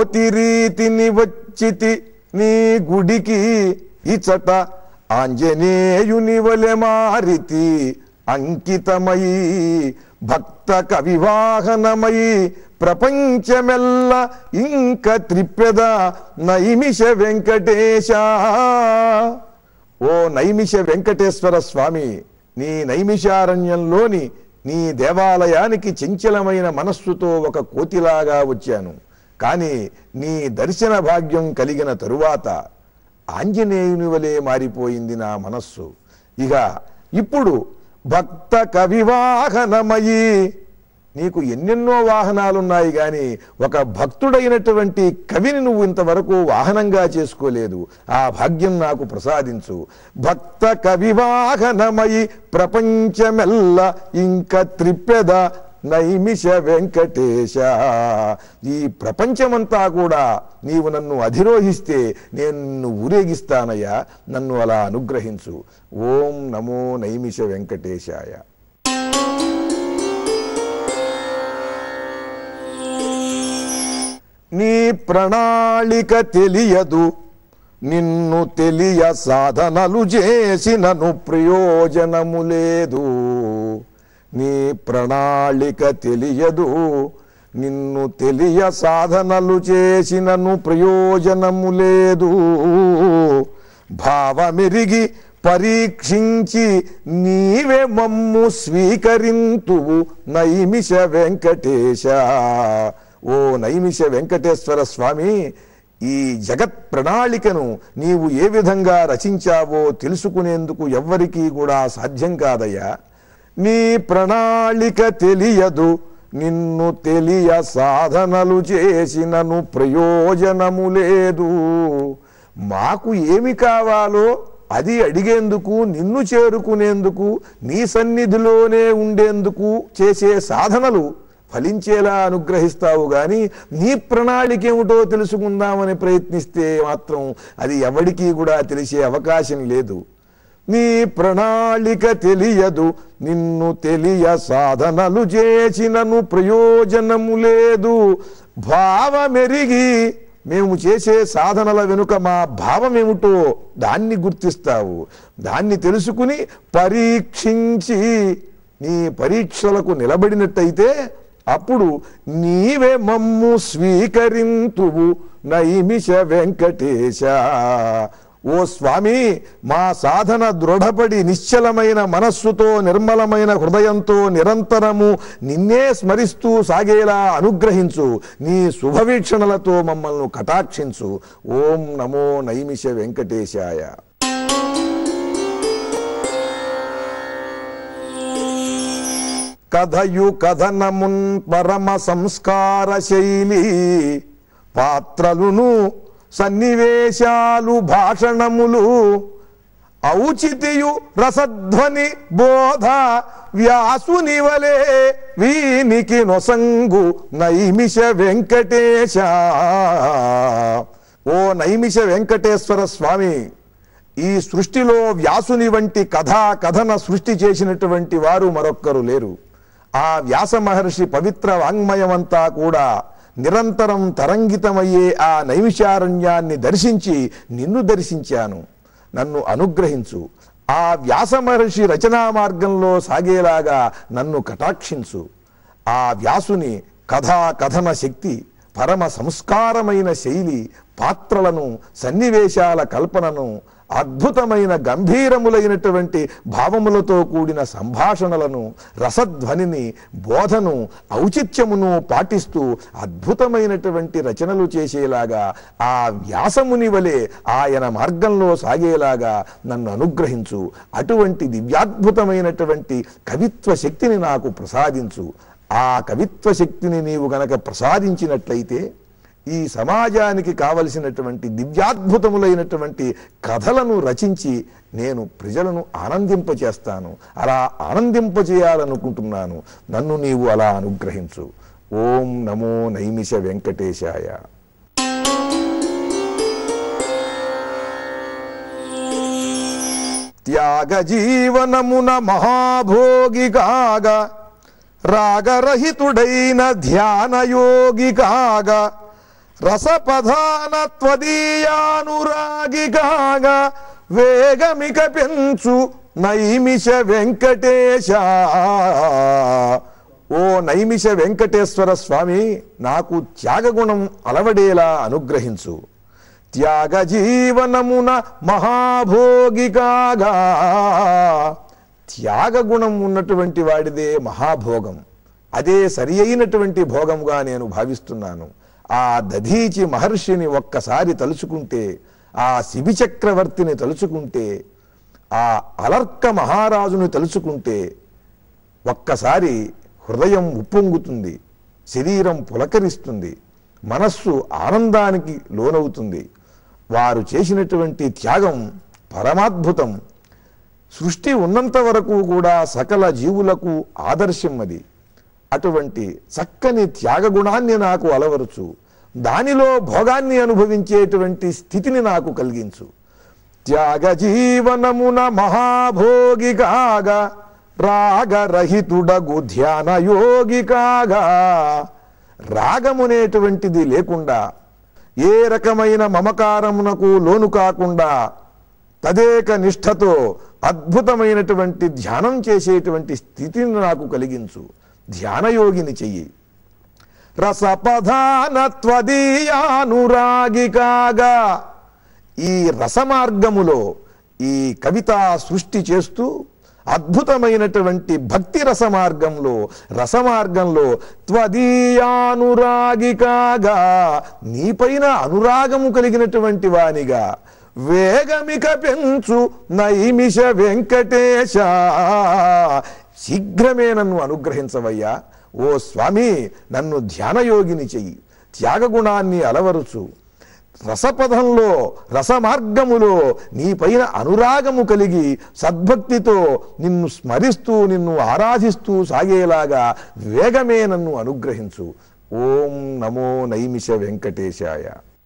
కోతి రీతిని వచ్చితి నీ గుడికి ఇచట ఆంజనేయుని వలె మారితి అంకితమయి భక్త కవివాహనమయి ప్రపంచమెల్ల ఇంక త్రిప్పెద నైమిష వెంకటేశ ఓ నైమిష వెంకటేశ్వర స్వామి నీ నైమిషారణ్యంలోని నీ దేవాలయానికి చంచలమైన మనస్సుతో ఒక కోతిలాగా వచ్చాను కానీ నీ దర్శన భాగ్యం కలిగిన తరువాత ఆంజనేయుని వలె మారిపోయింది నా మనస్సు ఇక ఇప్పుడు భక్త కవివాహనమయి నీకు ఎన్నెన్నో వాహనాలున్నాయి గాని ఒక భక్తుడైనటువంటి కవిని నువ్వు ఇంతవరకు వాహనంగా చేసుకోలేదు ఆ భాగ్యం నాకు ప్రసాదించు భక్త కవివాహనమయి ప్రపంచమెల్ల ఇంక త్రిప్పెద నైమిష వెంకటేశ ఈ ప్రపంచమంతా కూడా నీవు నన్ను అధిరోహిస్తే నేను నిన్ను ఊరేగిస్తానయ్యా నన్ను అలా అనుగ్రహించు ఓం నమో నైమిష వెంకటేశాయ నీ ప్రణాళిక తెలియదు నిన్ను తెలియ సాధనలు చేసినను ప్రయోజనము లేదు నీ ప్రణాళిక తెలియదు నిన్ను తెలియ సాధనలు చేసినను ప్రయోజనము లేదు భావమెరిగి పరీక్షించి నీవే మమ్ము స్వీకరింతువు నైమిష వెంకటేశ ఓ నైమిష వెంకటేశ్వర స్వామి ఈ జగత్ ప్రణాళికను నీవు ఏ విధంగా రచించావో తెలుసుకునేందుకు ఎవ్వరికీ కూడా సాధ్యం కాదయ్యా నీ ప్రణాళిక తెలియదు నిన్ను తెలియ సాధనలు చేసినను ప్రయోజనము లేదు మాకు ఏమి కావాలో అది అడిగేందుకు నిన్ను చేరుకునేందుకు నీ సన్నిధిలోనే ఉండేందుకు చేసే సాధనలు ఫలించేలా అనుగ్రహిస్తావు గాని నీ ప్రణాళిక ఏమిటో తెలుసుకుందామని ప్రయత్నిస్తే మాత్రం అది ఎవడికి కూడా తెలిసే అవకాశం లేదు నీ ప్రణాళిక తెలియదు నిన్ను తెలియ సాధనలు చేసినను ప్రయోజనము లేదు భావమెరిగి మేము చేసే సాధనల వెనుక మా భావమేమిటో దాన్ని గుర్తిస్తావు దాన్ని తెలుసుకుని పరీక్షించి నీ పరీక్షలకు నిలబడినట్టయితే అప్పుడు నీవే మమ్ము స్వీకరింతువు నైమిష వెంకటేశ ఓ స్వామి మా సాధన దృఢపడి నిశ్చలమైన మనస్సుతో నిర్మలమైన హృదయంతో నిరంతరము నిన్నే స్మరిస్తూ సాగేలా అనుగ్రహించు నీ శుభవీక్షణలతో మమ్మల్ని కటాక్షించు ఓం నమో నైమిష వెంకటేశాయ కథయు కథనమున్ పరమ సంస్కార శైలి పాత్రలును సన్నివేశాలు భాషణములు ఔచితియు రసధ్వని బోధ వ్యాసుని వలె వీనికి నొసంగు నైమిష వెంకటేశ ఓ నైమిష వెంకటేశ్వర స్వామి ఈ సృష్టిలో వ్యాసుని వంటి కథా కథన సృష్టి చేసినటువంటి వారు మరొక్కరు లేరు ఆ వ్యాస మహర్షి పవిత్ర వాంగ్మయమంతా కూడా నిరంతరం తరంగితమయ్యే ఆ నైమిషారణ్యాన్ని దర్శించి నిన్ను దర్శించాను నన్ను అనుగ్రహించు ఆ వ్యాస మహర్షి రచనా మార్గంలో సాగేలాగా నన్ను కటాక్షించు ఆ వ్యాసుని కథా కథన శక్తి పరమ సంస్కారమైన శైలి పాత్రలను సన్నివేశాల కల్పనను అద్భుతమైన గంభీరములైనటువంటి భావములతో కూడిన సంభాషణలను రసధ్వనిని బోధను ఔచిత్యమును పాటిస్తూ అద్భుతమైనటువంటి రచనలు చేసేలాగా ఆ వ్యాసముని వలె ఆయన మార్గంలో సాగేలాగా నన్ను అనుగ్రహించు అటువంటి దివ్యాద్భుతమైనటువంటి కవిత్వ శక్తిని నాకు ప్రసాదించు ఆ కవిత్వ శక్తిని నీవు గనక ప్రసాదించినట్లయితే ఈ సమాజానికి కావలసినటువంటి దివ్యాద్భుతములైనటువంటి కథలను రచించి నేను ప్రజలను ఆనందింపచేస్తాను అలా ఆనందింపచేయాలనుకుంటున్నాను నన్ను నీవు అలా అనుగ్రహించు ఓం నమో నైమిష వెంకటేశాయ త్యాగ జీవనమున మహాభోగి కాగా రాగరహితుడైన ధ్యానయోగి కాగా రసపధాన త్వదీయానురాగి కాగా వేగమిక పెంచు నైమిష వెంకటేశ ఓ నైమిష వెంకటేశ్వర స్వామి నాకు త్యాగగుణం అలవడేలా అనుగ్రహించు త్యాగ జీవనమున మహాభోగికాగా త్యాగగుణం ఉన్నటువంటి వాడిదే మహాభోగం అదే సరి అయినటువంటి భోగంగా నేను భావిస్తున్నాను ఆ దధీచి మహర్షిని ఒక్కసారి తలుచుకుంటే ఆ శిబి చక్రవర్తిని తలుచుకుంటే ఆ అలర్క మహారాజుని తలుచుకుంటే ఒక్కసారి హృదయం ఉప్పొంగుతుంది శరీరం పులకరిస్తుంది మనస్సు ఆనందానికి లోనవుతుంది వారు చేసినటువంటి త్యాగం పరమాద్భుతం సృష్టి ఉన్నంత వరకు కూడా సకల జీవులకు ఆదర్శం అది అటువంటి చక్కని త్యాగగుణాన్ని నాకు అలవరుచు దానిలో భోగాన్ని అనుభవించేటువంటి స్థితిని నాకు కలిగించు త్యాగ జీవనమున మహాభోగి కాగా రాగరహితుడగు ధ్యాన యోగి కాగా రాగమునేటువంటిది లేకుండా ఏ రకమైన మమకారమునకు లోను కాకుండా తదేక నిష్ఠతో అద్భుతమైనటువంటి ధ్యానం చేసేటువంటి స్థితిని నాకు కలిగించు ధ్యానయోగిని చెయ్యి రసపధాన త్వదీయానురాగి కాగా ఈ రసమార్గములో ఈ కవితా సృష్టి చేస్తూ అద్భుతమైనటువంటి భక్తి రసమార్గంలో రసమార్గంలో త్వదీయానురాగి కాగా నీపైన అనురాగము కలిగినటువంటి వానిగా వేగమిక పెంచు నైమిష వెంకటేశ శీఘ్రమే నన్ను అనుగ్రహించవయ్యా ఓ స్వామి నన్ను ధ్యానయోగిని చెయ్యి త్యాగగుణాన్ని అలవరుచు రసపథంలో రసమార్గములో నీపైన అనురాగము కలిగి సద్భక్తితో నిన్ను స్మరిస్తూ నిన్ను ఆరాధిస్తూ సాగేలాగా వేగమే నన్ను అనుగ్రహించు ఓం నమో నైమిష వెంకటేశాయ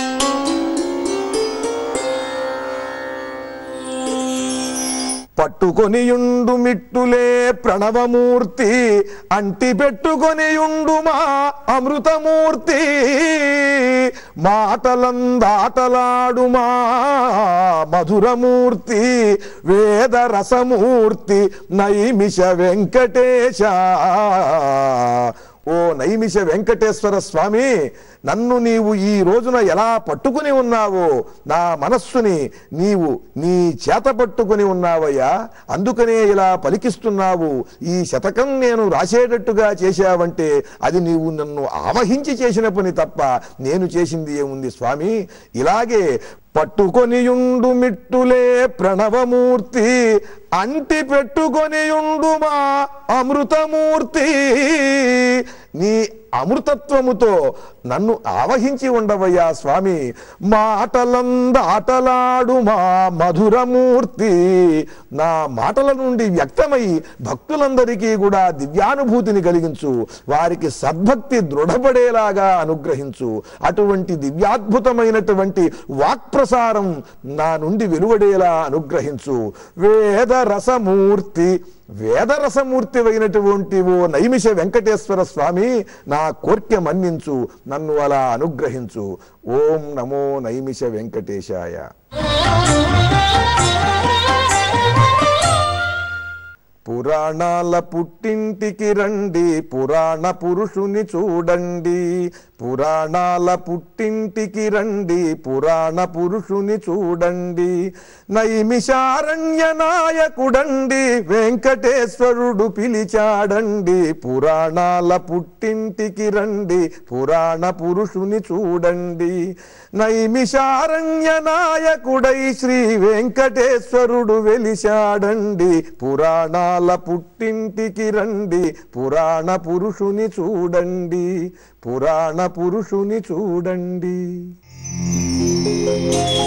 పట్టుకొనియుండు మిట్టులే ప్రణవమూర్తి అంటి పెట్టుకొనియుండు మా అమృతమూర్తి మాటలందాటలాడు మా మధురమూర్తి వేద రసమూర్తి నైమిష వెంకటేశ ఓ నైమిష వెంకటేశ్వర స్వామి నన్ను నీవు ఈ రోజున ఎలా పట్టుకుని ఉన్నావో నా మనస్సుని నీవు నీ చేత పట్టుకుని ఉన్నావయ్యా అందుకనే ఇలా పలికిస్తున్నావు ఈ శతకం నేను రాసేటట్టుగా చేశావంటే అది నీవు నన్ను ఆవహించి చేసిన పని తప్ప నేను చేసింది ఏముంది స్వామి ఇలాగే పట్టుకొనియుండు మిట్టులే ప్రణవమూర్తి అంటి పెట్టుకొనియుండు మా అమృతమూర్తి నీ అమృతత్వముతో నన్ను ఆవహించి ఉండవయ్యా స్వామి మాటలందాటలాడు మా మధురమూర్తి నా మాటల నుండి వ్యక్తమై భక్తులందరికీ కూడా దివ్యానుభూతిని కలిగించు వారికి సద్భక్తి దృఢపడేలాగా అనుగ్రహించు అటువంటి దివ్యాద్భుతమైనటువంటి వాక్ప్రసారం నా నుండి వెలువడేలా అనుగ్రహించు వేద రసమూర్తి వేదరసమూర్తి అయినటువంటి ఓ నైమిష వెంకటేశ్వర స్వామి నా కోర్కె మన్నించు నన్ను అలా అనుగ్రహించు ఓం నమో నైమిష వెంకటేశాయ పురాణాల పుట్టింటికి రండి పురాణ పురుషుని చూడండి పురాణాల పుట్టింటికి రండి పురాణ పురుషుని చూడండి నైమిషారణ్య నాయకుడండి వెంకటేశ్వరుడు పిలిచాడండి పురాణాల పుట్టింటికి రండి పురాణ పురుషుని చూడండి నైమిషారణ్య నాయకుడై శ్రీ వెంకటేశ్వరుడు వెలిశాడండి పురాణాల పుట్టింటికి రండి పురాణ పురుషుని చూడండి పురాణ పురుషుని చూడండి